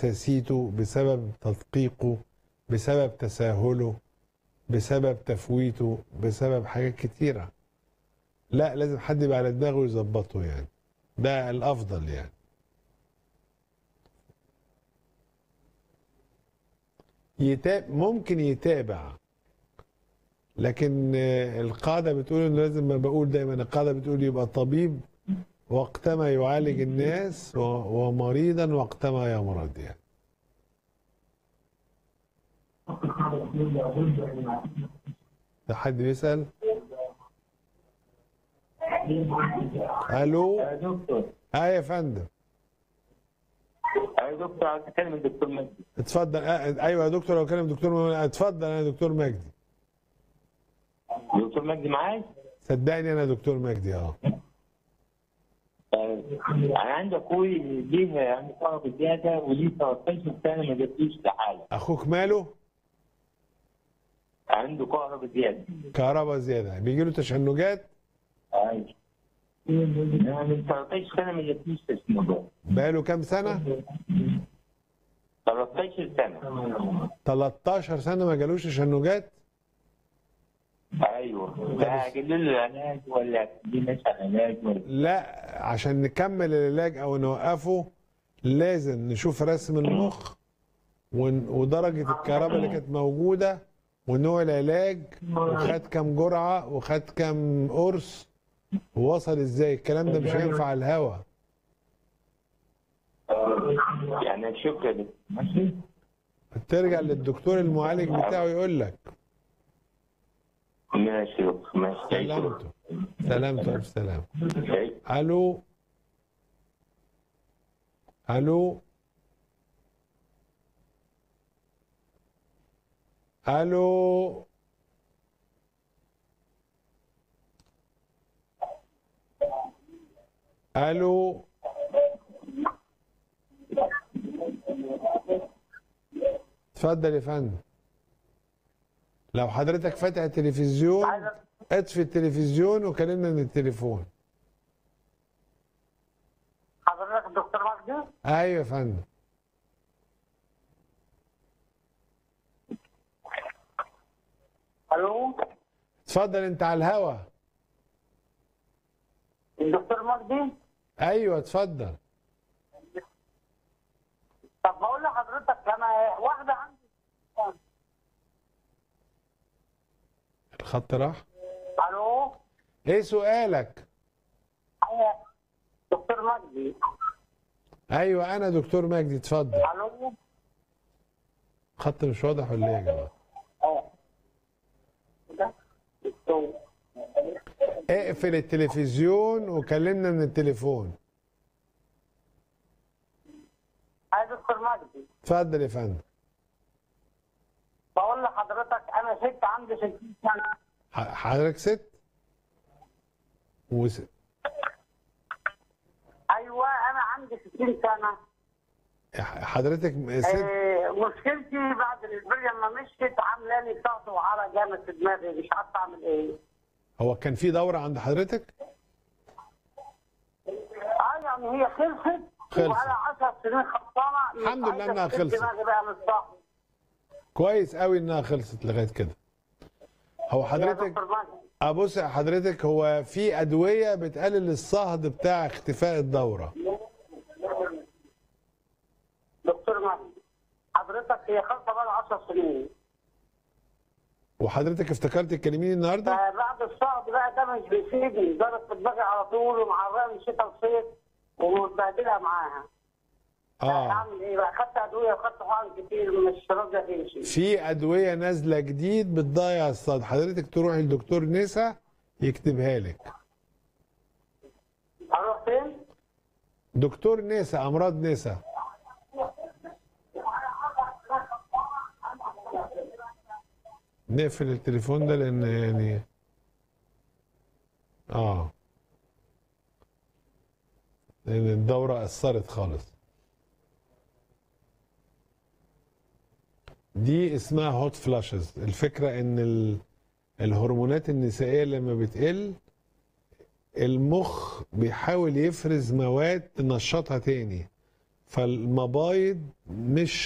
نساسيته بسبب تدقيقه بسبب تساهله بسبب تفويته بسبب حاجات كتيرة لا لازم حد يبقى على دماغه ويظبطه يعني ده الأفضل يعني يتابع ممكن يتابع لكن آه، القاعدة بتقول انه لازم ما بقول دايما القاعدة بتقول يبقى طبيب وقتما يعالج الناس و- ومريضا وقتما يمرض يعني ده حد بيسأل الو يا دكتور اه يا فندم يا دكتور عايز اتكلم الدكتور مجدي اتفضل آه ايوه يا دكتور لو كلم دكتور مجدي. اتفضل انا دكتور مجدي دكتور مجدي معاك صدقني انا دكتور مجدي اه انا عندي اخوي ليه عنده طلب زياده وليه 13 سنه ما جابليش لحاله اخوك ماله عنده كهرباء زياده كهرباء زياده بيجي له تشنجات ايوه من 13 سنه ما جابليش تشنجات بقاله كام سنه 13 سنه 13 سنه ما جالوش تشنجات ايوه لا اجيب له العلاج ولا دي مثلا علاج ولا لا عشان نكمل العلاج او نوقفه لازم نشوف رسم المخ ون- ودرجه الكهرباء اللي كانت موجوده ونوع العلاج وخد كام جرعه وخد كام قرص ووصل ازاي الكلام ده مش هينفع على الهوا يعني اشوف كده ماشي ترجع للدكتور المعالج بتاعه يقول لك ماشي يا دكتور، ماشي سلامته سلامته الف سلام ماشي. الو الو الو الو اتفضل يا فندم لو حضرتك فاتح التلفزيون اطفي التلفزيون وكلمنا من التليفون حضرتك الدكتور مجدي ايوه يا فندم الو اتفضل انت على الهوا الدكتور مجدي ايوه اتفضل طب بقول لحضرتك انا واحده عندي الخط راح الو ايه سؤالك أيوة. دكتور مجدي ايوه انا دكتور مجدي اتفضل الو خط مش واضح ولا ايه يا جماعه اه ده دكتور اقفل التلفزيون وكلمنا من التليفون يا دكتور مجدي اتفضل يا فندم بقول لحضرتك انا ست عندي 60 سنه ح- حضرتك ست وس... ايوه انا عندي 60 سنه حضرتك ست آه، مشكلتي بعد الاسبوع لما مشيت عامله لي ضغط وعرق جامد في دماغي مش عارفه اعمل ايه هو كان في دوره عند حضرتك اه يعني هي خلصت خلصت. وبقى 10 سنين خلصانه مش الحمد لله عايزة إنها تسد خلصت. دماغي بقى من الضغط كويس قوي انها خلصت لغايه كده هو يا حضرتك دكتور مجدي ابص يا حضرتك هو في ادويه بتقلل الصهد بتاع اختفاء الدوره دكتور مجدي حضرتك هي خلصه بقى لها 10 سنين وحضرتك افتكرت تكلميني النهارده فبعد الصهد بقى ده مش بيفيدني ضرب في دماغي على طول ومعرقه من شتاء وصيف ومتبهدلها معاها اه اعمل ايه بقى خدت ادويه وخدت حقن كتير مش راضيه تمشي في ادويه نازله جديد بتضيع الصهد حضرتك تروحي لدكتور نسا يكتبها لك اروح فين؟ دكتور نسا امراض نسا نقفل التليفون ده لان يعني اه لان الدوره اثرت خالص دي اسمها هوت فلاشز الفكره ان ال... الهرمونات النسائيه لما بتقل المخ بيحاول يفرز مواد تنشطها تاني فالمبايض مش